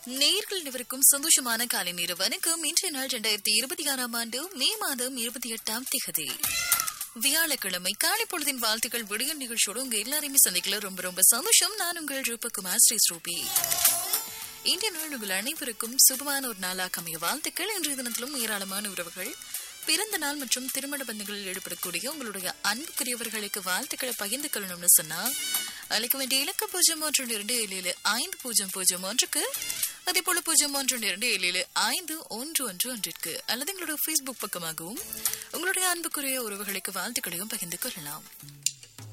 நேர்கள் அனைவருக்கும் சந்தோஷமான காலை நேர வணக்கம் இன்றைய நாள் இரண்டாயிரத்தி இருபத்தி ஆறாம் ஆண்டு மே மாதம் இருபத்தி எட்டாம் திகதி வியாழக்கிழமை காலை பொழுதின் வாழ்த்துக்கள் விடிய நிகழ்ச்சியோடு உங்க எல்லாரையுமே சந்திக்கல ரொம்ப ரொம்ப சந்தோஷம் நான் உங்கள் ரூபகுமார் ஸ்ரீ ஸ்ரூபி இன்றைய நாள் உங்கள் அனைவருக்கும் சுபமான ஒரு நாளாக அமைய வாழ்த்துக்கள் இன்றைய தினத்திலும் ஏராளமான உறவுகள் பிறந்த நாள் மற்றும் திருமண பந்தங்களில் ஈடுபடக்கூடிய உங்களுடைய அன்புக்குரியவர்களுக்கு வாழ்த்துக்களை பகிர்ந்து கொள்ளணும்னு சொன்னா அழைக்க வேண்டிய இலக்க பூஜ்ஜியம் ஒன்று இரண்டு ஏழு ஏழு ஐந்து பூஜ்ஜியம் பூஜ்ஜியம் ஒன்றுக்கு அதே போல பூஜ்ஜியம் ஒன்று இரண்டு ஏழு ஏழு ஐந்து ஒன்று ஒன்று ஒன்றிற்கு அல்லது எங்களுடைய ஃபேஸ்புக் பக்கமாகவும் உங்களுடைய அன்புக்குரிய உறவுகளுக்கு வாழ்த்துக்களையும் பகிர்ந்து கொள்ளலாம்